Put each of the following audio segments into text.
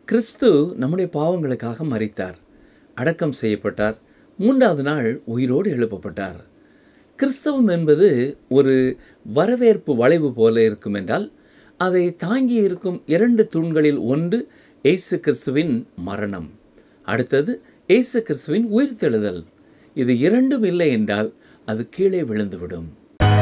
கிறிஸ்து நம்முடைய பாவங்களுக்காக மரித்தார் அடக்கம் செய்யப்பட்டார் மூன்றாவது நாள் உயிரோடு எழுப்பப்பட்டார் கிறிஸ்தவம் என்பது ஒரு வரவேற்பு வளைவு போல இருக்கும் என்றால் அதை தாங்கி இருக்கும் இரண்டு தூண்களில் ஒன்று இயேசு கிறிஸ்துவின் மரணம் அடுத்தது இயேசு கிறிஸ்துவின் உயிர்த்தெழுதல் இது இரண்டும் இல்லை என்றால் அது கீழே விழுந்துவிடும்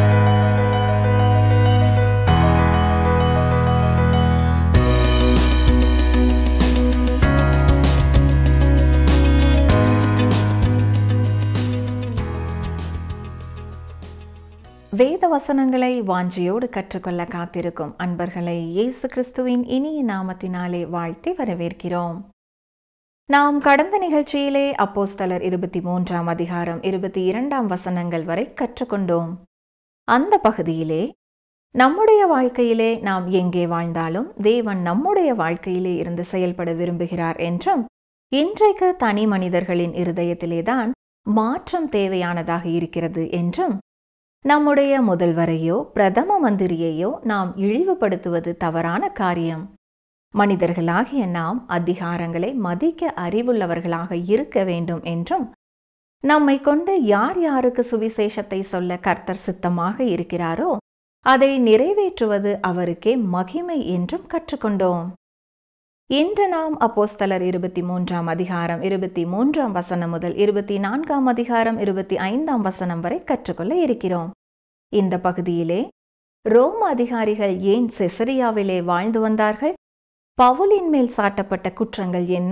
வேத வசனங்களை வாஞ்சியோடு கற்றுக்கொள்ள காத்திருக்கும் அன்பர்களை இயேசு கிறிஸ்துவின் இனிய நாமத்தினாலே வாழ்த்தி வரவேற்கிறோம் நாம் கடந்த நிகழ்ச்சியிலே அப்போஸ்தலர் இருபத்தி மூன்றாம் அதிகாரம் இருபத்தி இரண்டாம் வசனங்கள் வரை கற்றுக்கொண்டோம் அந்த பகுதியிலே நம்முடைய வாழ்க்கையிலே நாம் எங்கே வாழ்ந்தாலும் தேவன் நம்முடைய வாழ்க்கையிலே இருந்து செயல்பட விரும்புகிறார் என்றும் இன்றைக்கு தனி மனிதர்களின் இருதயத்திலேதான் மாற்றம் தேவையானதாக இருக்கிறது என்றும் நம்முடைய முதல்வரையோ பிரதம மந்திரியையோ நாம் இழிவுபடுத்துவது தவறான காரியம் மனிதர்களாகிய நாம் அதிகாரங்களை மதிக்க அறிவுள்ளவர்களாக இருக்க வேண்டும் என்றும் நம்மை கொண்டு யார் யாருக்கு சுவிசேஷத்தை சொல்ல கர்த்தர் சித்தமாக இருக்கிறாரோ அதை நிறைவேற்றுவது அவருக்கே மகிமை என்றும் கற்றுக்கொண்டோம் இன்று நாம் அப்போஸ்தலர் இருபத்தி மூன்றாம் அதிகாரம் இருபத்தி மூன்றாம் வசனம் முதல் இருபத்தி நான்காம் அதிகாரம் இருபத்தி ஐந்தாம் வசனம் வரை கற்றுக்கொள்ள இருக்கிறோம் இந்த பகுதியிலே ரோம அதிகாரிகள் ஏன் செசரியாவிலே வாழ்ந்து வந்தார்கள் பவுலின் மேல் சாட்டப்பட்ட குற்றங்கள் என்ன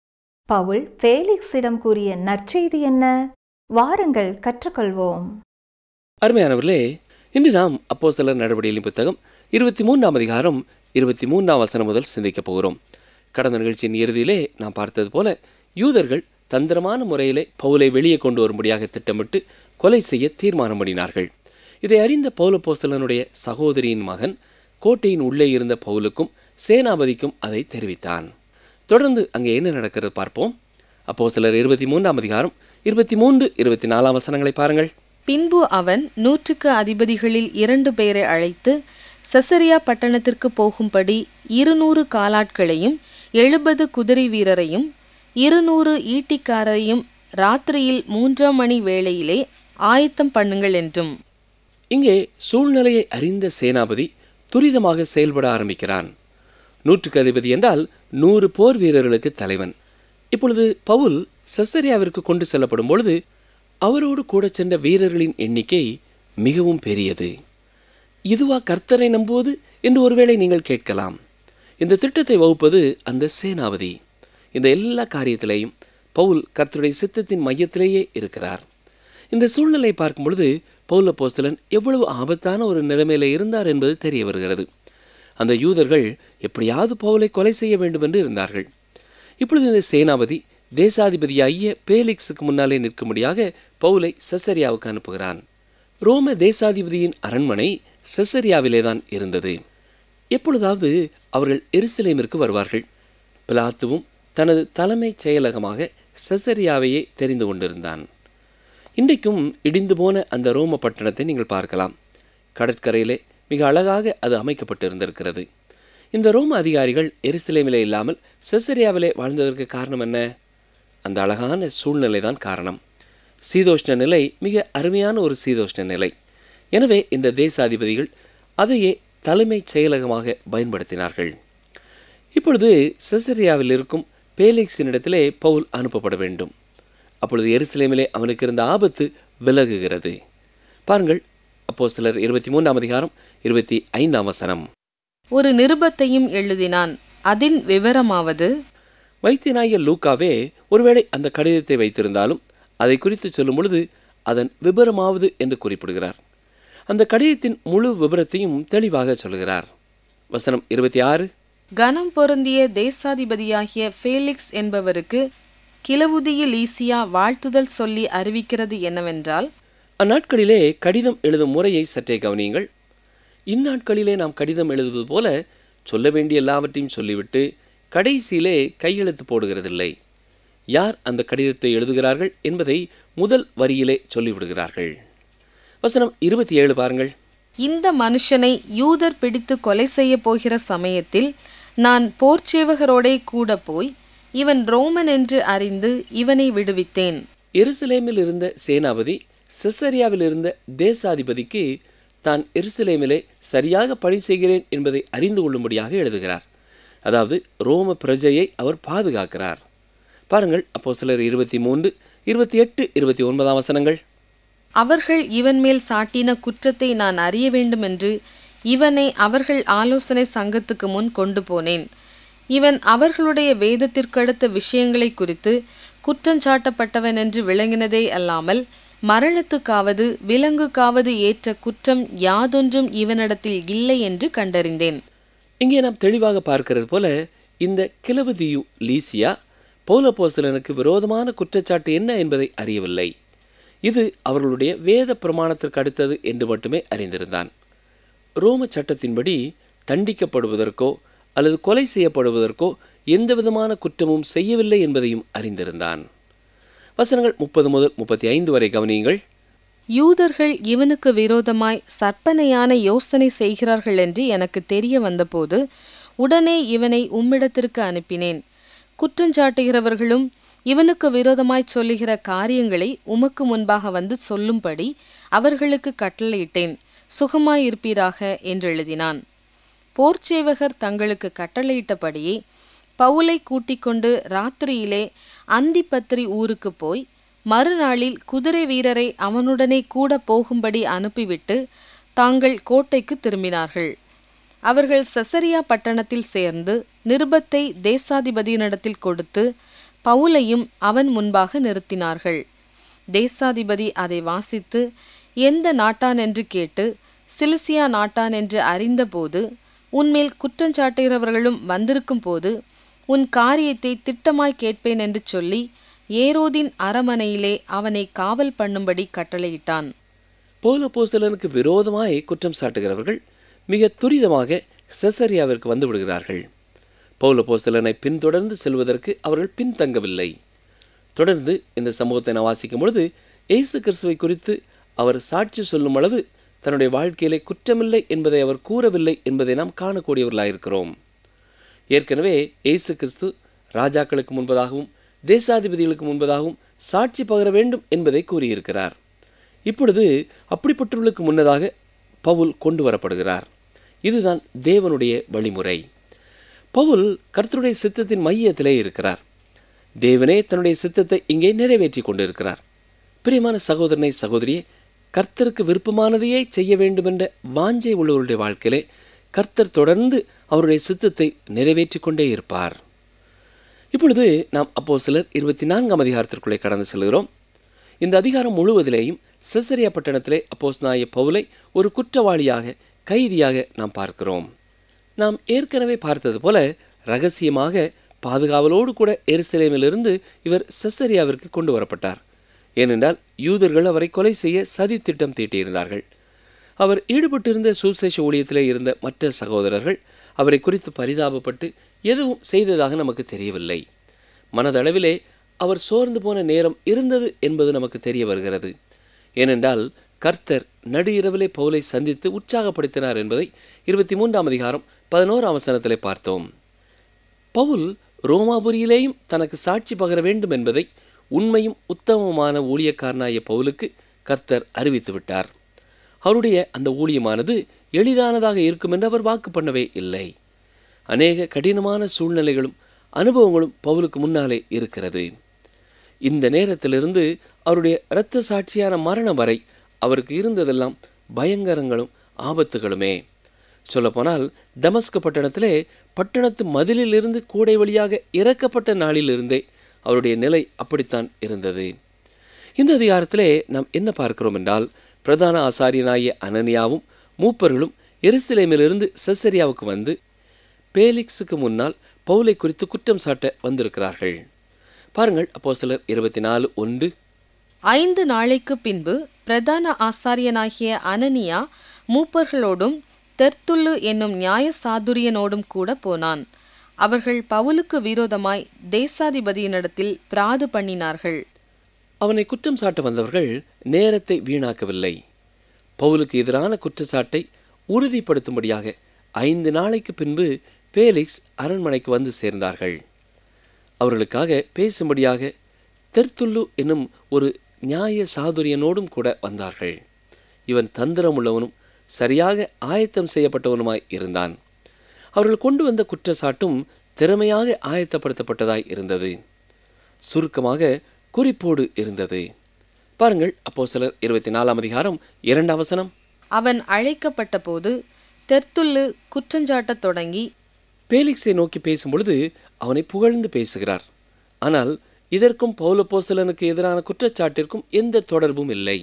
பவுல் ஃபேலிக்ஸிடம் கூறிய நற்செய்தி என்ன வாருங்கள் கற்றுக்கொள்வோம் அருமையானவர்களே இன்று நாம் அப்போ சிலர் நடவடிக்கையின் புத்தகம் இருபத்தி மூன்றாம் அதிகாரம் இருபத்தி மூன்றாம் வசனம் முதல் சிந்திக்கப் போகிறோம் கடந்த நிகழ்ச்சியின் இறுதியிலே நாம் பார்த்தது போல யூதர்கள் தந்திரமான முறையிலே பவுலை வெளியே கொண்டு வரும்படியாக திட்டமிட்டு கொலை செய்ய தீர்மானம் பண்ணினார்கள் இதை அறிந்த பௌலப்போஸ்தலனுடைய சகோதரியின் மகன் கோட்டையின் உள்ளே இருந்த பவுலுக்கும் சேனாபதிக்கும் அதை தெரிவித்தான் தொடர்ந்து அங்கே என்ன நடக்கிறது பார்ப்போம் அப்போ சிலர் இருபத்தி மூன்றாம் அதிகாரம் இருபத்தி மூன்று இருபத்தி நாலாம் வசனங்களை பாருங்கள் பின்பு அவன் நூற்றுக்கு அதிபதிகளில் இரண்டு பேரை அழைத்து சசரியா பட்டணத்திற்கு போகும்படி இருநூறு காலாட்களையும் எழுபது குதிரை வீரரையும் இருநூறு ஈட்டிக்காரரையும் ராத்திரியில் மூன்றாம் மணி வேளையிலே ஆயத்தம் பண்ணுங்கள் என்றும் இங்கே சூழ்நிலையை அறிந்த சேனாபதி துரிதமாக செயல்பட ஆரம்பிக்கிறான் நூற்றுக்கு அதிபதி என்றால் நூறு போர் வீரர்களுக்கு தலைவன் இப்பொழுது பவுல் செசரியாவிற்கு கொண்டு செல்லப்படும் பொழுது அவரோடு கூட சென்ற வீரர்களின் எண்ணிக்கை மிகவும் பெரியது இதுவா கர்த்தரை நம்புவது என்று ஒருவேளை நீங்கள் கேட்கலாம் இந்த திட்டத்தை வகுப்பது அந்த சேனாபதி இந்த எல்லா காரியத்திலேயும் பவுல் கர்த்தருடைய சித்தத்தின் மையத்திலேயே இருக்கிறார் இந்த சூழ்நிலை பார்க்கும் பொழுது பவுல போஸ்தலன் எவ்வளவு ஆபத்தான ஒரு நிலைமையில இருந்தார் என்பது தெரிய வருகிறது அந்த யூதர்கள் எப்படியாவது பவுலை கொலை செய்ய வேண்டும் என்று இருந்தார்கள் இப்பொழுது இந்த சேனாபதி தேசாதிபதியாகிய பேலிக்ஸுக்கு முன்னாலே நிற்கும்படியாக பவுலை செசரியாவுக்கு அனுப்புகிறான் ரோம தேசாதிபதியின் அரண்மனை செசரியாவிலே தான் இருந்தது எப்பொழுதாவது அவர்கள் எருசலேமிற்கு வருவார்கள் பிலாத்துவும் தனது தலைமைச் செயலகமாக செசரியாவையே தெரிந்து கொண்டிருந்தான் இன்றைக்கும் இடிந்து போன அந்த ரோம பட்டணத்தை நீங்கள் பார்க்கலாம் கடற்கரையிலே மிக அழகாக அது அமைக்கப்பட்டிருந்திருக்கிறது இந்த ரோம அதிகாரிகள் எருசலேமிலே இல்லாமல் செசரியாவிலே வாழ்ந்ததற்கு காரணம் என்ன அந்த அழகான சூழ்நிலை தான் காரணம் சீதோஷ்ண நிலை மிக அருமையான ஒரு சீதோஷ்ண நிலை எனவே இந்த தேசாதிபதிகள் அதையே தலைமைச் செயலகமாக பயன்படுத்தினார்கள் இப்பொழுது செசரியாவில் இருக்கும் பேலிக்ஸினிடத்திலே பவுல் அனுப்பப்பட வேண்டும் அப்பொழுது எருசலேமிலே அவனுக்கு இருந்த ஆபத்து விலகுகிறது பாருங்கள் அப்போ சிலர் இருபத்தி மூன்றாம் அதிகாரம் இருபத்தி ஐந்தாம் வசனம் ஒரு நிருபத்தையும் எழுதினான் அதின் விவரமாவது வைத்தியனாகிய லூக்காவே ஒருவேளை அந்த கடிதத்தை வைத்திருந்தாலும் அதை குறித்து சொல்லும் பொழுது அதன் விபரமாவது என்று குறிப்பிடுகிறார் அந்த கடிதத்தின் முழு விபரத்தையும் தெளிவாக சொல்கிறார் வசனம் இருபத்தி ஆறு கனம் பொருந்திய தேசாதிபதியாகிய ஃபேலிக்ஸ் என்பவருக்கு கிளவுதிய லீசியா வாழ்த்துதல் சொல்லி அறிவிக்கிறது என்னவென்றால் அந்நாட்களிலே கடிதம் எழுதும் முறையை சற்றே கவனியுங்கள் இந்நாட்களிலே நாம் கடிதம் எழுதுவது போல சொல்ல வேண்டிய எல்லாவற்றையும் சொல்லிவிட்டு கடைசியிலே கையெழுத்து போடுகிறதில்லை யார் அந்த கடிதத்தை எழுதுகிறார்கள் என்பதை முதல் வரியிலே சொல்லிவிடுகிறார்கள் வசனம் இருபத்தி ஏழு பாருங்கள் இந்த மனுஷனை யூதர் பிடித்து கொலை செய்ய போகிற சமயத்தில் நான் போர்ச்சேவகரோடே கூட போய் இவன் ரோமன் என்று அறிந்து இவனை விடுவித்தேன் எருசலேமில் இருந்த சேனாபதி செசரியாவில் இருந்த தேசாதிபதிக்கு தான் எருசலேமிலே சரியாக பணி செய்கிறேன் என்பதை அறிந்து கொள்ளும்படியாக எழுதுகிறார் அதாவது ரோம பிரஜையை அவர் பாதுகாக்கிறார் பாருங்கள் அப்போ சிலர் இருபத்தி மூன்று இருபத்தி எட்டு இருபத்தி ஒன்பதாம் வசனங்கள் அவர்கள் இவன் மேல் சாட்டின குற்றத்தை நான் அறிய வேண்டுமென்று இவனை அவர்கள் ஆலோசனை சங்கத்துக்கு முன் கொண்டு போனேன் இவன் அவர்களுடைய வேதத்திற்கடுத்த விஷயங்களை குறித்து குற்றஞ்சாட்டப்பட்டவன் என்று விளங்கினதே அல்லாமல் மரணத்துக்காவது விலங்குக்காவது ஏற்ற குற்றம் யாதொன்றும் இவனிடத்தில் இல்லை என்று கண்டறிந்தேன் இங்கே நாம் தெளிவாக பார்க்கிறது போல இந்த கிளவுதியு லீசியா பௌலப்போஸ்தலனுக்கு விரோதமான குற்றச்சாட்டு என்ன என்பதை அறியவில்லை இது அவர்களுடைய வேத பிரமாணத்திற்கு அடுத்தது என்று மட்டுமே அறிந்திருந்தான் ரோம சட்டத்தின்படி தண்டிக்கப்படுவதற்கோ அல்லது கொலை செய்யப்படுவதற்கோ எந்த விதமான குற்றமும் செய்யவில்லை என்பதையும் அறிந்திருந்தான் வசனங்கள் முப்பது முதல் முப்பத்தி ஐந்து வரை கவனியுங்கள் யூதர்கள் இவனுக்கு விரோதமாய் சற்பனையான யோசனை செய்கிறார்கள் என்று எனக்கு தெரிய வந்தபோது உடனே இவனை உம்மிடத்திற்கு அனுப்பினேன் குற்றஞ்சாட்டுகிறவர்களும் இவனுக்கு விரோதமாய் சொல்லுகிற காரியங்களை உமக்கு முன்பாக வந்து சொல்லும்படி அவர்களுக்கு கட்டளையிட்டேன் சுகமாயிருப்பீராக என்று எழுதினான் போர்ச்சேவகர் தங்களுக்கு கட்டளையிட்டபடியே பவுலை கூட்டிக் கொண்டு ராத்திரியிலே அந்திப்பத்திரி ஊருக்கு போய் மறுநாளில் குதிரை வீரரை அவனுடனே கூட போகும்படி அனுப்பிவிட்டு தாங்கள் கோட்டைக்கு திரும்பினார்கள் அவர்கள் சசரியா பட்டணத்தில் சேர்ந்து நிருபத்தை தேசாதிபதியினிடத்தில் கொடுத்து பவுலையும் அவன் முன்பாக நிறுத்தினார்கள் தேசாதிபதி அதை வாசித்து எந்த நாட்டான் என்று கேட்டு சிலிசியா நாட்டான் என்று அறிந்தபோது உன்மேல் குற்றஞ்சாட்டுகிறவர்களும் வந்திருக்கும் போது உன் காரியத்தை திட்டமாய் கேட்பேன் என்று சொல்லி ஏரோதின் அரமனையிலே அவனை காவல் பண்ணும்படி கட்டளையிட்டான் பௌலப்போஸ்தலனுக்கு விரோதமாய் குற்றம் சாட்டுகிறவர்கள் மிக துரிதமாக செசரியாவிற்கு வந்து விடுகிறார்கள் பௌலப்போஸ்தலனை பின்தொடர்ந்து செல்வதற்கு அவர்கள் பின்தங்கவில்லை தொடர்ந்து இந்த சமூகத்தை நான் வாசிக்கும் பொழுது இயேசு கிறிஸ்துவை குறித்து அவர் சாட்சி சொல்லும் அளவு தன்னுடைய வாழ்க்கையிலே குற்றமில்லை என்பதை அவர் கூறவில்லை என்பதை நாம் காணக்கூடியவர்களாயிருக்கிறோம் ஏற்கனவே இயேசு கிறிஸ்து ராஜாக்களுக்கு முன்பதாகவும் தேசாதிபதிகளுக்கு முன்பதாகவும் சாட்சி பகர வேண்டும் என்பதை கூறியிருக்கிறார் இப்பொழுது அப்படிப்பட்டவர்களுக்கு முன்னதாக பவுல் கொண்டு வரப்படுகிறார் இதுதான் தேவனுடைய வழிமுறை பவுல் கர்த்தருடைய சித்தத்தின் மையத்திலே இருக்கிறார் தேவனே தன்னுடைய சித்தத்தை இங்கே நிறைவேற்றி கொண்டிருக்கிறார் பிரியமான சகோதரனை சகோதரியே கர்த்தருக்கு விருப்பமானதையே செய்ய வேண்டுமென்ற வாஞ்சை உள்ளவருடைய வாழ்க்கையிலே கர்த்தர் தொடர்ந்து அவருடைய சித்தத்தை நிறைவேற்றி கொண்டே இருப்பார் இப்பொழுது நாம் அப்போ சிலர் இருபத்தி நான்காம் அதிகாரத்திற்குள்ளே கடந்து செல்கிறோம் இந்த அதிகாரம் முழுவதிலேயும் செசரியா பட்டணத்திலே அப்போஸ் நாய பவுலை ஒரு குற்றவாளியாக கைதியாக நாம் பார்க்கிறோம் நாம் ஏற்கனவே பார்த்தது போல ரகசியமாக பாதுகாவலோடு கூட எருசலேமிலிருந்து இவர் செசரியாவிற்கு கொண்டு வரப்பட்டார் ஏனென்றால் யூதர்கள் அவரை கொலை செய்ய சதி திட்டம் தீட்டியிருந்தார்கள் அவர் ஈடுபட்டிருந்த சுசேஷ ஊழியத்திலே இருந்த மற்ற சகோதரர்கள் அவரை குறித்து பரிதாபப்பட்டு எதுவும் செய்ததாக நமக்கு தெரியவில்லை மனதளவிலே அவர் சோர்ந்து போன நேரம் இருந்தது என்பது நமக்கு தெரிய வருகிறது ஏனென்றால் கர்த்தர் நடு இரவிலே பவுலை சந்தித்து உற்சாகப்படுத்தினார் என்பதை இருபத்தி மூன்றாம் அதிகாரம் பதினோராம் வசனத்திலே பார்த்தோம் பவுல் ரோமாபுரியிலேயும் தனக்கு சாட்சி பகர வேண்டும் என்பதை உண்மையும் உத்தமமான ஊழியக்காரனாய பவுலுக்கு கர்த்தர் அறிவித்து விட்டார் அவருடைய அந்த ஊழியமானது எளிதானதாக இருக்கும் என்று அவர் வாக்கு பண்ணவே இல்லை அநேக கடினமான சூழ்நிலைகளும் அனுபவங்களும் பவுலுக்கு முன்னாலே இருக்கிறது இந்த நேரத்திலிருந்து அவருடைய இரத்த சாட்சியான மரணம் வரை அவருக்கு இருந்ததெல்லாம் பயங்கரங்களும் ஆபத்துகளுமே சொல்லப்போனால் தமஸ்க பட்டணத்திலே பட்டணத்து மதிலிலிருந்து கூடை வழியாக இறக்கப்பட்ட நாளிலிருந்தே அவருடைய நிலை அப்படித்தான் இருந்தது இந்த அதிகாரத்திலே நாம் என்ன பார்க்கிறோம் என்றால் பிரதான ஆசாரியனாகிய அனனியாவும் மூப்பர்களும் எருசலேமிலிருந்து செசரியாவுக்கு வந்து பேலிக்ஸுக்கு முன்னால் பவுலை குறித்து குற்றம் சாட்ட வந்திருக்கிறார்கள் பாருங்கள் அப்போ சிலர் இருபத்தி நாலு ஒன்று ஐந்து நாளைக்கு பின்பு பிரதான ஆசாரியனாகிய அனனியா மூப்பர்களோடும் தெர்த்துல்லு என்னும் நியாய சாதுரியனோடும் கூட போனான் அவர்கள் பவுலுக்கு விரோதமாய் தேசாதிபதியினிடத்தில் பிராது பண்ணினார்கள் அவனை குற்றம் சாட்ட வந்தவர்கள் நேரத்தை வீணாக்கவில்லை பவுலுக்கு எதிரான குற்றச்சாட்டை உறுதிப்படுத்தும்படியாக ஐந்து நாளைக்கு பின்பு பேலிக்ஸ் அரண்மனைக்கு வந்து சேர்ந்தார்கள் அவர்களுக்காக பேசும்படியாக தெர்த்துல்லு என்னும் ஒரு நியாய சாதுரியனோடும் கூட வந்தார்கள் இவன் தந்திரமுள்ளவனும் சரியாக ஆயத்தம் செய்யப்பட்டவனுமாய் இருந்தான் அவர்கள் கொண்டு வந்த குற்றச்சாட்டும் திறமையாக ஆயத்தப்படுத்தப்பட்டதாய் இருந்தது சுருக்கமாக குறிப்போடு இருந்தது பாருங்கள் அப்போ சிலர் இருபத்தி நாலாம் அதிகாரம் இரண்டாம் வசனம் அவன் அழைக்கப்பட்ட போது தெர்த்துல்லு குற்றஞ்சாட்டத் தொடங்கி பேலிக்ஸை நோக்கி பேசும்பொழுது அவனை புகழ்ந்து பேசுகிறார் ஆனால் இதற்கும் பௌலப்போஸ்தலனுக்கு எதிரான குற்றச்சாட்டிற்கும் எந்த தொடர்பும் இல்லை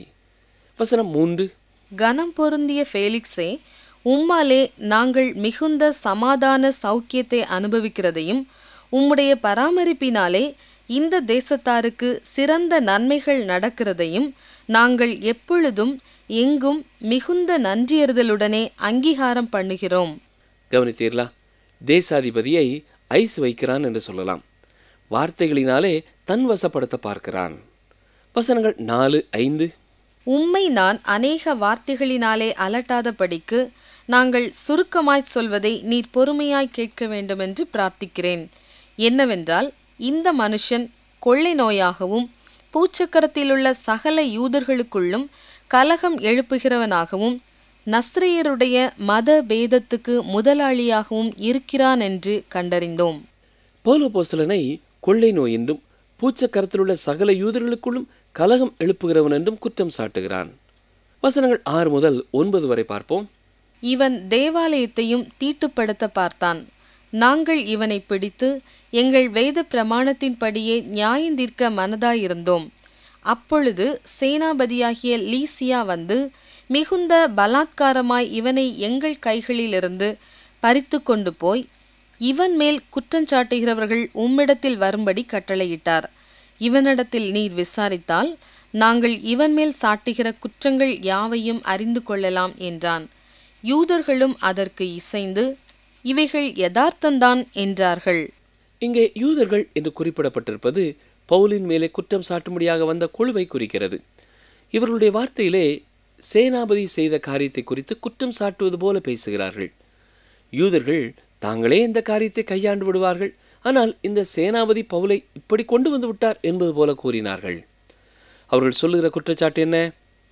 வசனம் மூன்று கனம் பொருந்திய ஃபேலிக்ஸே உம்மாலே நாங்கள் மிகுந்த சமாதான சௌக்கியத்தை அனுபவிக்கிறதையும் உம்முடைய பராமரிப்பினாலே இந்த தேசத்தாருக்கு சிறந்த நன்மைகள் நடக்கிறதையும் நாங்கள் எப்பொழுதும் எங்கும் மிகுந்த நன்றியறுதலுடனே அங்கீகாரம் பண்ணுகிறோம் கவனித்தீர்களா தேசாதிபதியை ஐஸ் வைக்கிறான் என்று சொல்லலாம் வார்த்தைகளினாலே தன் வசப்படுத்த பார்க்கிறான் வசனங்கள் நாலு ஐந்து உம்மை நான் அநேக வார்த்தைகளினாலே அலட்டாதபடிக்கு நாங்கள் சுருக்கமாய்ச் சொல்வதை நீர் பொறுமையாய் கேட்க வேண்டுமென்று பிரார்த்திக்கிறேன் என்னவென்றால் இந்த மனுஷன் கொள்ளை நோயாகவும் பூச்சக்கரத்திலுள்ள சகல யூதர்களுக்குள்ளும் கலகம் எழுப்புகிறவனாகவும் நஸ்ரேயருடைய மத பேதத்துக்கு முதலாளியாகவும் இருக்கிறான் என்று கண்டறிந்தோம் பௌலப்போஸ்தலனை கொள்ளை நோய் என்றும் பூச்சக்கரத்திலுள்ள சகல யூதர்களுக்குள்ளும் கலகம் எழுப்புகிறவன் என்றும் குற்றம் சாட்டுகிறான் வசனங்கள் ஆறு முதல் ஒன்பது வரை பார்ப்போம் இவன் தேவாலயத்தையும் தீட்டுப்படுத்த பார்த்தான் நாங்கள் இவனை பிடித்து எங்கள் வேத பிரமாணத்தின்படியே நியாயந்தீர்க்க மனதாயிருந்தோம் அப்பொழுது சேனாபதியாகிய லீசியா வந்து மிகுந்த பலாத்காரமாய் இவனை எங்கள் கைகளிலிருந்து பறித்து கொண்டு போய் இவன் மேல் குற்றஞ்சாட்டுகிறவர்கள் உம்மிடத்தில் வரும்படி கட்டளையிட்டார் இவனிடத்தில் நீர் விசாரித்தால் நாங்கள் இவன் மேல் சாட்டுகிற குற்றங்கள் யாவையும் அறிந்து கொள்ளலாம் என்றான் யூதர்களும் அதற்கு இசைந்து இவைகள் யதார்த்தந்தான் என்றார்கள் இங்கே யூதர்கள் என்று குறிப்பிடப்பட்டிருப்பது பவுலின் மேலே குற்றம் சாட்டும்படியாக வந்த குழுவை குறிக்கிறது இவர்களுடைய வார்த்தையிலே சேனாபதி செய்த காரியத்தை குறித்து குற்றம் சாட்டுவது போல பேசுகிறார்கள் யூதர்கள் தாங்களே இந்த காரியத்தை கையாண்டு விடுவார்கள் ஆனால் இந்த சேனாபதி பவுலை இப்படி கொண்டு வந்து விட்டார் என்பது போல கூறினார்கள் அவர்கள் சொல்லுகிற குற்றச்சாட்டு என்ன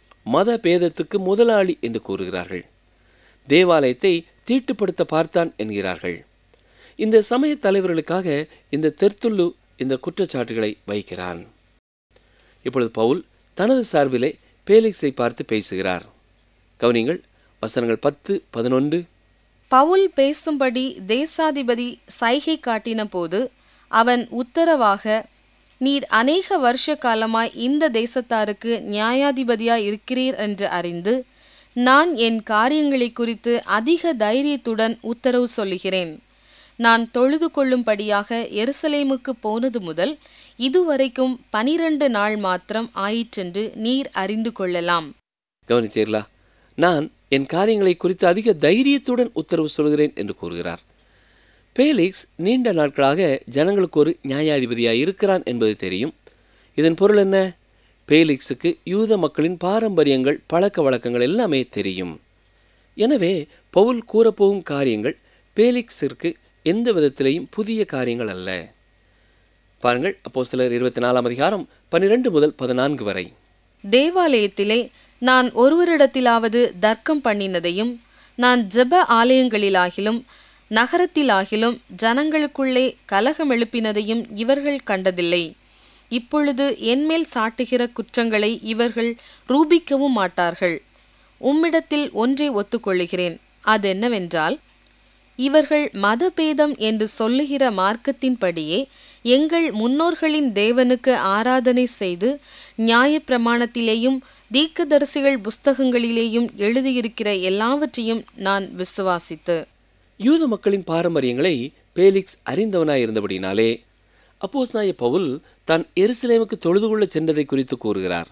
மத பேதத்துக்கு முதலாளி என்று கூறுகிறார்கள் தேவாலயத்தை தீட்டுப்படுத்த பார்த்தான் என்கிறார்கள் இந்த சமய தலைவர்களுக்காக இந்த தெர்த்துல்லு இந்த குற்றச்சாட்டுகளை வைக்கிறான் இப்பொழுது பவுல் தனது சார்பிலே பேலிக்ஸை பார்த்து பேசுகிறார் கவனிங்கள் வசனங்கள் பத்து பதினொன்று பவுல் பேசும்படி தேசாதிபதி சைகை காட்டின போது அவன் உத்தரவாக நீர் அநேக வருஷ காலமாய் இந்த தேசத்தாருக்கு நியாயாதிபதியாய் இருக்கிறீர் என்று அறிந்து நான் என் காரியங்களை குறித்து அதிக தைரியத்துடன் உத்தரவு சொல்லுகிறேன் நான் தொழுது கொள்ளும்படியாக எருசலேமுக்கு போனது முதல் இதுவரைக்கும் பனிரண்டு நாள் மாத்திரம் ஆயிற்றென்று நீர் அறிந்து கொள்ளலாம் கவனித்தீர்களா நான் என் காரியங்களை குறித்து அதிக தைரியத்துடன் உத்தரவு சொல்கிறேன் என்று கூறுகிறார் பேலிக்ஸ் நீண்ட நாட்களாக ஜனங்களுக்கு ஒரு நியாயாதிபதியாக இருக்கிறான் என்பது தெரியும் இதன் பொருள் என்ன பேலிக்ஸுக்கு யூத மக்களின் பாரம்பரியங்கள் பழக்க வழக்கங்கள் எல்லாமே தெரியும் எனவே பவுல் கூறப்போகும் காரியங்கள் பேலிக்ஸிற்கு எந்த விதத்திலேயும் புதிய காரியங்கள் அல்ல பாருங்கள் அப்போ சிலர் இருபத்தி நாலாம் அதிகாரம் பன்னிரெண்டு முதல் பதினான்கு வரை தேவாலயத்திலே நான் ஒருவரிடத்திலாவது தர்க்கம் பண்ணினதையும் நான் ஜெப ஆலயங்களிலாகிலும் நகரத்திலாகிலும் ஜனங்களுக்குள்ளே கலகம் எழுப்பினதையும் இவர்கள் கண்டதில்லை இப்பொழுது என்மேல் சாட்டுகிற குற்றங்களை இவர்கள் ரூபிக்கவும் மாட்டார்கள் உம்மிடத்தில் ஒன்றை ஒத்துக்கொள்ளுகிறேன் அதென்னவென்றால் இவர்கள் மதபேதம் என்று சொல்லுகிற மார்க்கத்தின்படியே எங்கள் முன்னோர்களின் தேவனுக்கு ஆராதனை செய்து நியாயப்பிரமாணத்திலேயும் தீர்க்கதரிசிகள் புஸ்தகங்களிலேயும் எழுதியிருக்கிற எல்லாவற்றையும் நான் விசுவாசித்து யூத மக்களின் பாரம்பரியங்களை பேலிக்ஸ் அறிந்தவனாய் இருந்தபடினாலே அப்போஸ்நாய பவுல் தான் எருசலேமுக்கு தொழுது கொள்ள சென்றதை குறித்து கூறுகிறார்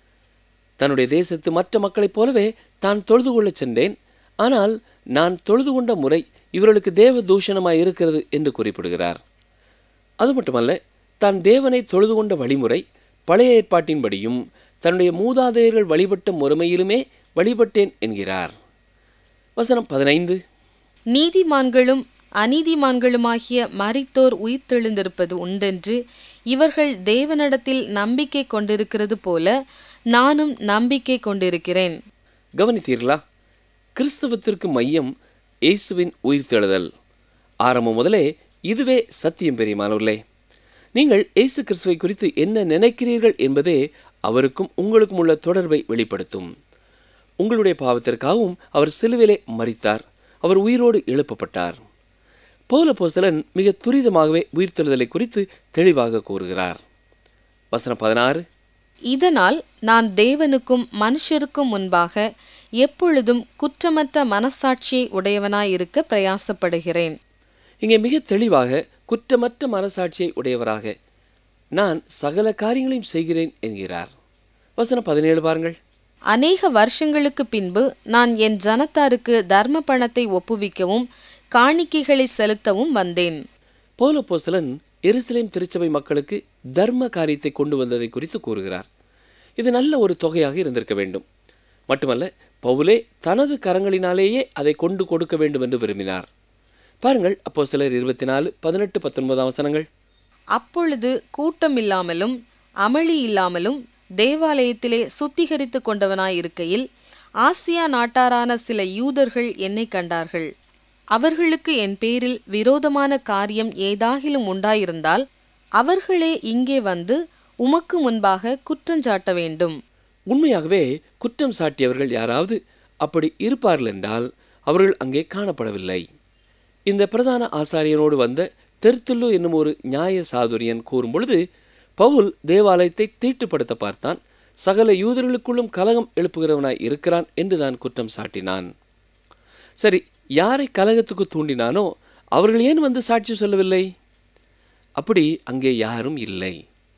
தன்னுடைய தேசத்து மற்ற மக்களைப் போலவே தான் தொழுது கொள்ளச் சென்றேன் ஆனால் நான் தொழுது கொண்ட முறை இவர்களுக்கு தேவ தூஷணமாய் இருக்கிறது என்று குறிப்பிடுகிறார் அது மட்டுமல்ல தான் தேவனை தொழுது கொண்ட வழிமுறை பழைய ஏற்பாட்டின்படியும் தன்னுடைய மூதாதையர்கள் வழிபட்ட முறைமையிலுமே வழிபட்டேன் என்கிறார் வசனம் பதினைந்து நீதிமான்களும் அநீதிமான்களுமாகிய மரித்தோர் உயிர்த்தெழுந்திருப்பது உண்டென்று இவர்கள் தேவனிடத்தில் நம்பிக்கை கொண்டிருக்கிறது போல நானும் நம்பிக்கை கொண்டிருக்கிறேன் கவனித்தீர்களா கிறிஸ்தவத்திற்கு மையம் இயேசுவின் உயிர்த்தெழுதல் ஆரம்பம் முதலே இதுவே சத்தியம் பெரியமானவர்களே நீங்கள் இயேசு கிறிஸ்துவை குறித்து என்ன நினைக்கிறீர்கள் என்பதே அவருக்கும் உங்களுக்கும் உள்ள தொடர்பை வெளிப்படுத்தும் உங்களுடைய பாவத்திற்காகவும் அவர் சிலுவிலே மரித்தார் அவர் உயிரோடு எழுப்பப்பட்டார் பௌலப்போஸ்தலன் மிக துரிதமாகவே உயிர்த்தெழுதலை குறித்து தெளிவாக கூறுகிறார் வசனம் பதினாறு இதனால் நான் தேவனுக்கும் மனுஷருக்கும் முன்பாக எப்பொழுதும் குற்றமற்ற மனசாட்சியை உடையவனாயிருக்க பிரயாசப்படுகிறேன் இங்கே மிக தெளிவாக குற்றமற்ற மனசாட்சியை உடையவராக நான் சகல காரியங்களையும் செய்கிறேன் என்கிறார் வசனம் பதினேழு பாருங்கள் அநேக வருஷங்களுக்கு பின்பு நான் என் ஜனத்தாருக்கு தர்ம பணத்தை ஒப்புவிக்கவும் காணிக்கைகளை செலுத்தவும் வந்தேன் பௌலப்போஸ்தலன் எருசலேம் திருச்சபை மக்களுக்கு தர்ம காரியத்தை கொண்டு வந்ததை குறித்து கூறுகிறார் இது நல்ல ஒரு தொகையாக இருந்திருக்க வேண்டும் மட்டுமல்ல பவுலே தனது கரங்களினாலேயே அதை கொண்டு கொடுக்க வேண்டும் என்று விரும்பினார் பாருங்கள் அப்போ சிலர் இருபத்தி நாலு பதினெட்டு பத்தொன்பதாம் வசனங்கள் அப்பொழுது கூட்டம் இல்லாமலும் அமளி இல்லாமலும் தேவாலயத்திலே சுத்திகரித்து கொண்டவனாயிருக்கையில் ஆசியா நாட்டாரான சில யூதர்கள் என்னை கண்டார்கள் அவர்களுக்கு என் பேரில் விரோதமான காரியம் ஏதாகிலும் உண்டாயிருந்தால் அவர்களே இங்கே வந்து உமக்கு முன்பாக குற்றஞ்சாட்ட வேண்டும் உண்மையாகவே குற்றம் சாட்டியவர்கள் யாராவது அப்படி இருப்பார்கள் என்றால் அவர்கள் அங்கே காணப்படவில்லை இந்த பிரதான ஆசாரியனோடு வந்த தெர்த்துல்லு என்னும் ஒரு நியாய சாதுரியன் கூறும் பொழுது பவுல் தேவாலயத்தை தீட்டுப்படுத்த பார்த்தான் சகல யூதர்களுக்குள்ளும் கலகம் எழுப்புகிறவனாய் இருக்கிறான் என்று தான் குற்றம் சாட்டினான் சரி யாரை கலகத்துக்கு தூண்டினானோ அவர்கள் ஏன் வந்து சாட்சி சொல்லவில்லை அப்படி அங்கே யாரும் இல்லை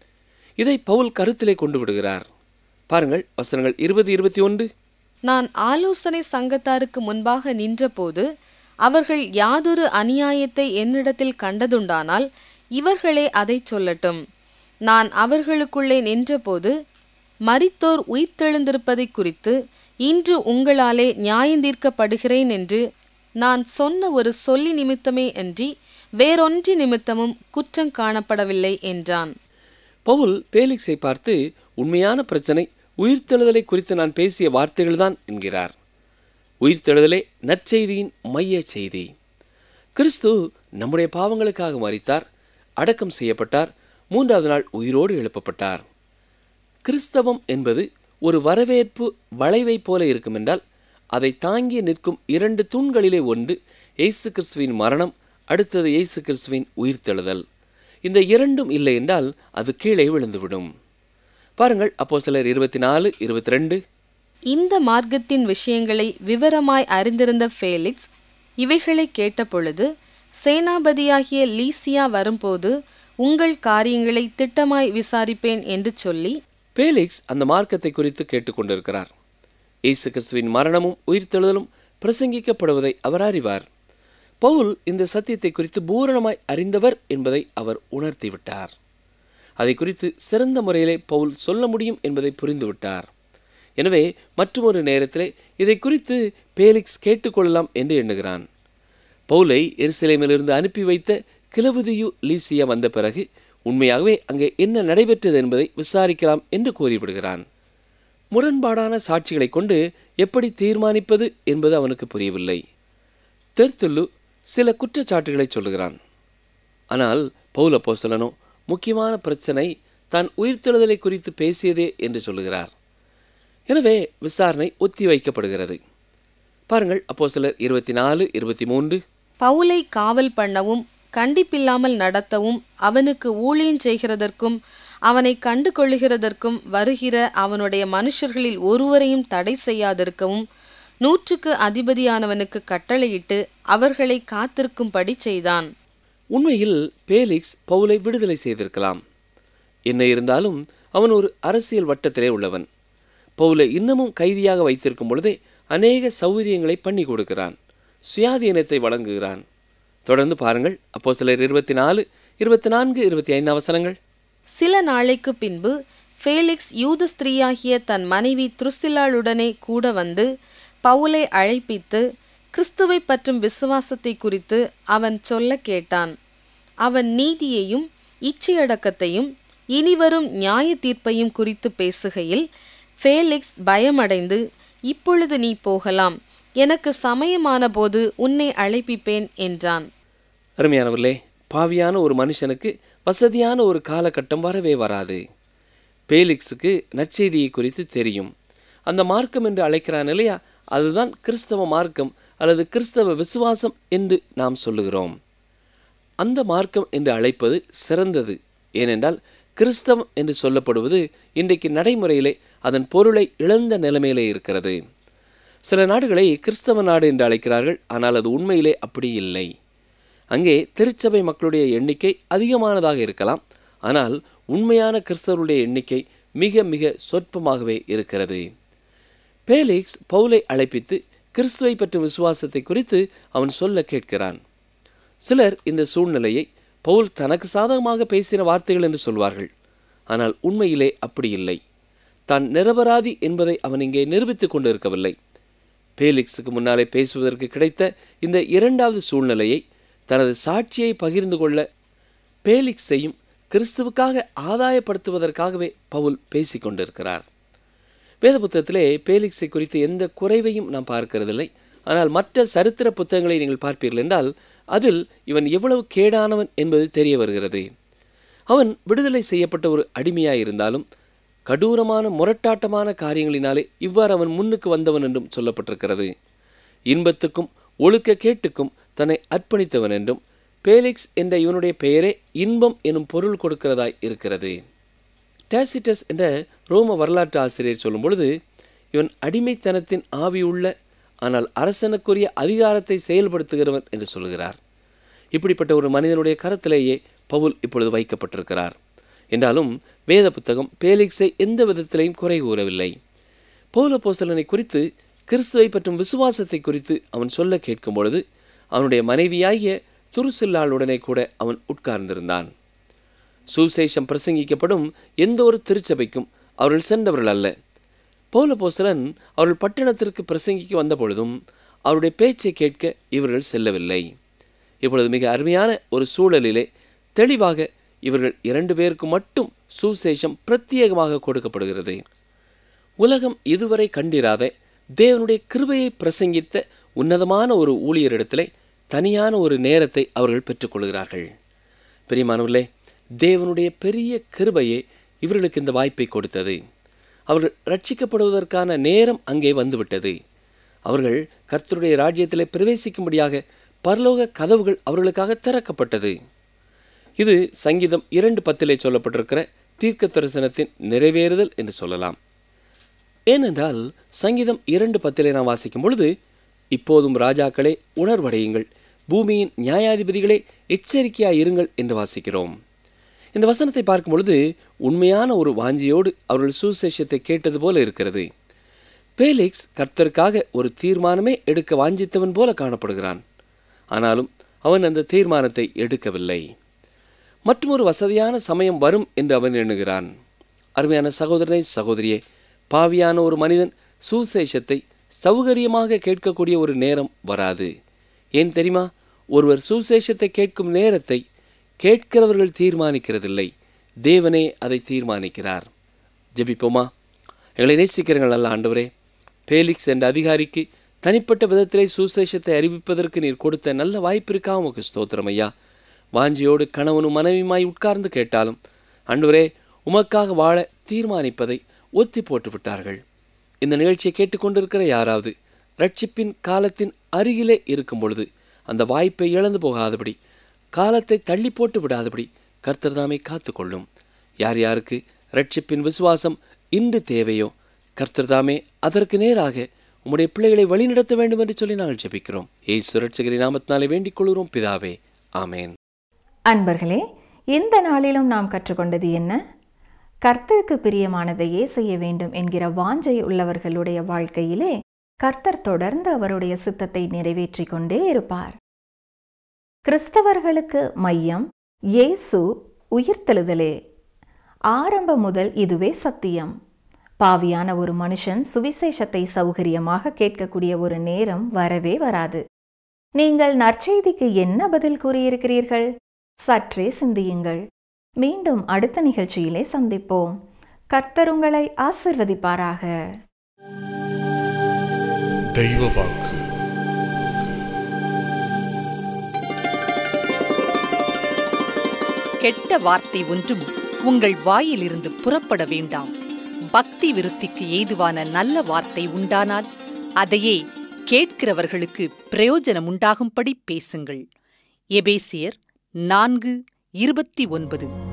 இதை பவுல் கருத்திலே கொண்டு விடுகிறார் பாருங்கள் வசனங்கள் இருபது இருபத்தி ஒன்று நான் ஆலோசனை சங்கத்தாருக்கு முன்பாக நின்றபோது அவர்கள் யாதொரு அநியாயத்தை என்னிடத்தில் கண்டதுண்டானால் இவர்களே அதைச் சொல்லட்டும் நான் அவர்களுக்குள்ளே நின்றபோது மரித்தோர் உயிர்த்தெழுந்திருப்பதைக் குறித்து இன்று உங்களாலே நியாயந்தீர்க்கப்படுகிறேன் என்று நான் சொன்ன ஒரு சொல்லி நிமித்தமே அன்றி வேறொன்றி நிமித்தமும் குற்றம் காணப்படவில்லை என்றான் பவுல் பேலிக்ஸை பார்த்து உண்மையான பிரச்சனை உயிர்த்தெழுதலை குறித்து நான் பேசிய வார்த்தைகள்தான் என்கிறார் உயிர்த்தெழுதலே நற்செய்தியின் மைய செய்தி கிறிஸ்து நம்முடைய பாவங்களுக்காக மரித்தார் அடக்கம் செய்யப்பட்டார் மூன்றாவது நாள் உயிரோடு எழுப்பப்பட்டார் கிறிஸ்தவம் என்பது ஒரு வரவேற்பு வளைவைப் போல இருக்கும் என்றால் அதை தாங்கி நிற்கும் இரண்டு தூண்களிலே ஒன்று இயேசு கிறிஸ்துவின் மரணம் அடுத்தது இயேசு கிறிஸ்துவின் உயிர்த்தெழுதல் இந்த இரண்டும் இல்லை என்றால் அது கீழே விழுந்துவிடும் பாருங்கள் அப்போ சிலர் இருபத்தி நாலு இருபத்தி ரெண்டு இந்த மார்க்கத்தின் விஷயங்களை விவரமாய் அறிந்திருந்த ஃபேலிக்ஸ் இவைகளை கேட்டபொழுது சேனாபதியாகிய லீசியா வரும்போது உங்கள் காரியங்களை திட்டமாய் விசாரிப்பேன் என்று சொல்லி பேலிக்ஸ் அந்த மார்க்கத்தை குறித்து கேட்டுக்கொண்டிருக்கிறார் இயேசு கிறிஸ்துவின் மரணமும் உயிர்த்தெழுதலும் பிரசங்கிக்கப்படுவதை அவர் அறிவார் பவுல் இந்த சத்தியத்தை குறித்து பூரணமாய் அறிந்தவர் என்பதை அவர் உணர்த்திவிட்டார் அதை குறித்து சிறந்த முறையிலே பவுல் சொல்ல முடியும் என்பதை புரிந்துவிட்டார் எனவே மற்றொரு நேரத்திலே இதை குறித்து பேலிக்ஸ் கேட்டுக்கொள்ளலாம் என்று எண்ணுகிறான் பவுலை எருசலேமிலிருந்து அனுப்பி வைத்த கிளவுதியு லீசியா வந்த பிறகு உண்மையாகவே அங்கே என்ன நடைபெற்றது என்பதை விசாரிக்கலாம் என்று கூறிவிடுகிறான் முரண்பாடான சாட்சிகளை கொண்டு எப்படி தீர்மானிப்பது என்பது அவனுக்கு புரியவில்லை தெர்த்துல்லு சில குற்றச்சாட்டுகளை சொல்லுகிறான் ஆனால் பவுல போசலனோ முக்கியமான பிரச்சனை தான் உயிர்த்தெழுதலை குறித்து பேசியதே என்று சொல்லுகிறார் எனவே விசாரணை ஒத்தி வைக்கப்படுகிறது பாருங்கள் அப்போ சிலர் இருபத்தி நாலு இருபத்தி மூன்று பவுலை காவல் பண்ணவும் கண்டிப்பில்லாமல் நடத்தவும் அவனுக்கு ஊழியம் செய்கிறதற்கும் அவனை கண்டு கொள்ளுகிறதற்கும் வருகிற அவனுடைய மனுஷர்களில் ஒருவரையும் தடை செய்யாதிருக்கவும் நூற்றுக்கு அதிபதியானவனுக்கு கட்டளையிட்டு அவர்களை காத்திருக்கும்படி செய்தான் உண்மையில் பேலிக்ஸ் பவுலை விடுதலை செய்திருக்கலாம் என்ன இருந்தாலும் அவன் ஒரு அரசியல் வட்டத்திலே உள்ளவன் பவுலை இன்னமும் கைதியாக வைத்திருக்கும் பொழுதே அநேக சௌகரியங்களை பண்ணி கொடுக்கிறான் சுயாதீனத்தை வழங்குகிறான் தொடர்ந்து பாருங்கள் அப்போ சிலர் இருபத்தி நாலு இருபத்தி நான்கு இருபத்தி ஐந்து அவசரங்கள் சில நாளைக்கு பின்பு ஃபேலிக்ஸ் யூத ஸ்திரீயாகிய தன் மனைவி துருசிலாளுடனே கூட வந்து பவுலை அழைப்பித்து கிறிஸ்துவை பற்றும் விசுவாசத்தை குறித்து அவன் சொல்ல கேட்டான் அவன் நீதியையும் இச்சையடக்கத்தையும் இனிவரும் நியாய தீர்ப்பையும் குறித்து பேசுகையில் ஃபேலிக்ஸ் பயமடைந்து இப்பொழுது நீ போகலாம் எனக்கு சமயமான போது உன்னை அழைப்பிப்பேன் என்றான் அருமையானவர்களே பாவியான ஒரு மனுஷனுக்கு வசதியான ஒரு காலகட்டம் வரவே வராது பேலிக்ஸுக்கு நற்செய்தியை குறித்து தெரியும் அந்த மார்க்கம் என்று அழைக்கிறான் இல்லையா அதுதான் கிறிஸ்தவ மார்க்கம் அல்லது கிறிஸ்தவ விசுவாசம் என்று நாம் சொல்லுகிறோம் அந்த மார்க்கம் என்று அழைப்பது சிறந்தது ஏனென்றால் கிறிஸ்தவம் என்று சொல்லப்படுவது இன்றைக்கு நடைமுறையிலே அதன் பொருளை இழந்த நிலைமையிலே இருக்கிறது சில நாடுகளை கிறிஸ்தவ நாடு என்று அழைக்கிறார்கள் ஆனால் அது உண்மையிலே அப்படி இல்லை அங்கே திருச்சபை மக்களுடைய எண்ணிக்கை அதிகமானதாக இருக்கலாம் ஆனால் உண்மையான கிறிஸ்தவருடைய எண்ணிக்கை மிக மிக சொற்பமாகவே இருக்கிறது பேலிக்ஸ் பவுலை அழைப்பித்து கிறிஸ்துவை பற்றும் விசுவாசத்தை குறித்து அவன் சொல்ல கேட்கிறான் சிலர் இந்த சூழ்நிலையை பவுல் தனக்கு சாதகமாக பேசின வார்த்தைகள் என்று சொல்வார்கள் ஆனால் உண்மையிலே அப்படி இல்லை தான் நிரபராதி என்பதை அவன் இங்கே நிரூபித்துக் கொண்டிருக்கவில்லை பேலிக்ஸுக்கு முன்னாலே பேசுவதற்கு கிடைத்த இந்த இரண்டாவது சூழ்நிலையை தனது சாட்சியை பகிர்ந்து கொள்ள பேலிக்ஸையும் கிறிஸ்துவுக்காக ஆதாயப்படுத்துவதற்காகவே பவுல் பேசிக் கொண்டிருக்கிறார் வேத புத்தகத்திலே பேலிக்ஸை குறித்து எந்த குறைவையும் நாம் பார்க்கிறதில்லை ஆனால் மற்ற சரித்திர புத்தகங்களை நீங்கள் பார்ப்பீர்கள் என்றால் அதில் இவன் எவ்வளவு கேடானவன் என்பது தெரிய வருகிறது அவன் விடுதலை செய்யப்பட்ட ஒரு அடிமையாய் இருந்தாலும் கடூரமான முரட்டாட்டமான காரியங்களினாலே இவ்வாறு அவன் முன்னுக்கு வந்தவன் என்றும் சொல்லப்பட்டிருக்கிறது இன்பத்துக்கும் ஒழுக்க கேட்டுக்கும் தன்னை அர்ப்பணித்தவன் என்றும் பேலிக்ஸ் என்ற இவனுடைய பெயரே இன்பம் எனும் பொருள் கொடுக்கிறதாய் இருக்கிறது டேசிட்டஸ் என்ற ரோம வரலாற்று ஆசிரியர் சொல்லும் பொழுது இவன் அடிமைத்தனத்தின் ஆவியுள்ள ஆனால் அரசனுக்குரிய அதிகாரத்தை செயல்படுத்துகிறவன் என்று சொல்கிறார் இப்படிப்பட்ட ஒரு மனிதனுடைய கரத்திலேயே பவுல் இப்பொழுது வைக்கப்பட்டிருக்கிறார் என்றாலும் வேத புத்தகம் பேலிக்ஸை எந்த விதத்திலையும் குறை கூறவில்லை பௌல போஸ்தலனை குறித்து கிறிஸ்துவை பற்றும் விசுவாசத்தை குறித்து அவன் சொல்ல கேட்கும் பொழுது அவனுடைய மனைவியாகிய துருசில்லாளுடனே கூட அவன் உட்கார்ந்திருந்தான் சுவிசேஷம் பிரசங்கிக்கப்படும் எந்த ஒரு திருச்சபைக்கும் அவர்கள் சென்றவர்கள் அல்ல பௌல போஸ்தலன் அவர்கள் பட்டணத்திற்கு பிரசங்கிக்க வந்த பொழுதும் அவருடைய பேச்சை கேட்க இவர்கள் செல்லவில்லை இப்பொழுது மிக அருமையான ஒரு சூழலிலே தெளிவாக இவர்கள் இரண்டு பேருக்கு மட்டும் சுவிசேஷம் பிரத்யேகமாக கொடுக்கப்படுகிறது உலகம் இதுவரை கண்டிராத தேவனுடைய கிருபையை பிரசங்கித்த உன்னதமான ஒரு ஊழியரிடத்திலே தனியான ஒரு நேரத்தை அவர்கள் பெற்றுக்கொள்கிறார்கள் பெரியமானவர்களே தேவனுடைய பெரிய கிருபையே இவர்களுக்கு இந்த வாய்ப்பை கொடுத்தது அவர்கள் ரட்சிக்கப்படுவதற்கான நேரம் அங்கே வந்துவிட்டது அவர்கள் கர்த்தருடைய ராஜ்யத்திலே பிரவேசிக்கும்படியாக பரலோக கதவுகள் அவர்களுக்காக திறக்கப்பட்டது இது சங்கீதம் இரண்டு பத்திலே சொல்லப்பட்டிருக்கிற தீர்க்க தரிசனத்தின் நிறைவேறுதல் என்று சொல்லலாம் ஏனென்றால் சங்கீதம் இரண்டு பத்திலே நாம் வாசிக்கும் பொழுது இப்போதும் ராஜாக்களே உணர்வடையுங்கள் பூமியின் நியாயாதிபதிகளே எச்சரிக்கையாய் இருங்கள் என்று வாசிக்கிறோம் இந்த வசனத்தை பார்க்கும் பொழுது உண்மையான ஒரு வாஞ்சியோடு அவர்கள் சுசேஷத்தை கேட்டது போல இருக்கிறது பேலிக்ஸ் கர்த்தருக்காக ஒரு தீர்மானமே எடுக்க வாஞ்சித்தவன் போல காணப்படுகிறான் ஆனாலும் அவன் அந்த தீர்மானத்தை எடுக்கவில்லை மற்றொரு வசதியான சமயம் வரும் என்று அவன் எண்ணுகிறான் அருமையான சகோதரனை சகோதரியே பாவியான ஒரு மனிதன் சுசேஷத்தை சௌகரியமாக கேட்கக்கூடிய ஒரு நேரம் வராது ஏன் தெரியுமா ஒருவர் சுசேஷத்தை கேட்கும் நேரத்தை கேட்கிறவர்கள் தீர்மானிக்கிறதில்லை தேவனே அதை தீர்மானிக்கிறார் ஜெபிப்போமா எங்களை நேசிக்கிறங்கள் அல்ல ஆண்டவரே பேலிக்ஸ் என்ற அதிகாரிக்கு தனிப்பட்ட விதத்திலே சுசேஷத்தை அறிவிப்பதற்கு நீர் கொடுத்த நல்ல வாய்ப்பிற்கா உமக்கு ஸ்தோத்திரம் ஐயா வாஞ்சியோடு கணவனும் மனைவியுமாய் உட்கார்ந்து கேட்டாலும் ஆண்டவரே உமக்காக வாழ தீர்மானிப்பதை ஒத்தி போட்டு விட்டார்கள் இந்த நிகழ்ச்சியை கேட்டுக்கொண்டிருக்கிற யாராவது ரட்சிப்பின் காலத்தின் அருகிலே இருக்கும் பொழுது அந்த வாய்ப்பை இழந்து போகாதபடி காலத்தை தள்ளி போட்டு விடாதபடி கர்த்தர் தாமே காத்துக்கொள்ளும் யார் யாருக்கு ரட்சிப்பின் விசுவாசம் இன்று தேவையோ கர்த்தர் தாமே அதற்கு நேராக உம்முடைய பிள்ளைகளை வழிநடத்த வேண்டும் என்று சொல்லி நாங்கள் ஜெபிக்கிறோம் ஏய் சுரட்சகரி நாமத்தினாலே வேண்டிக் கொள்கிறோம் பிதாவே ஆமேன் அன்பர்களே இந்த நாளிலும் நாம் கற்றுக்கொண்டது என்ன கர்த்தருக்கு பிரியமானதையே செய்ய வேண்டும் என்கிற வாஞ்சை உள்ளவர்களுடைய வாழ்க்கையிலே கர்த்தர் தொடர்ந்து அவருடைய சித்தத்தை நிறைவேற்றிக் கொண்டே இருப்பார் கிறிஸ்தவர்களுக்கு மையம் இயேசு உயிர்த்தெழுதலே ஆரம்பம் முதல் இதுவே சத்தியம் பாவியான ஒரு மனுஷன் சுவிசேஷத்தை சௌகரியமாக கேட்கக்கூடிய ஒரு நேரம் வரவே வராது நீங்கள் நற்செய்திக்கு என்ன பதில் கூறியிருக்கிறீர்கள் சற்றே சிந்தியுங்கள் மீண்டும் அடுத்த நிகழ்ச்சியிலே சந்திப்போம் கர்த்தர் உங்களை ஆசிர்வதிப்பாராக தெய்வ வாக்கு கெட்ட வார்த்தை ஒன்றும் உங்கள் வாயிலிருந்து புறப்பட வேண்டாம் பக்தி விருத்திக்கு ஏதுவான நல்ல வார்த்தை உண்டானால் அதையே கேட்கிறவர்களுக்கு பிரயோஜனம் உண்டாகும்படி பேசுங்கள் எபேசியர் நான்கு இருபத்தி ஒன்பது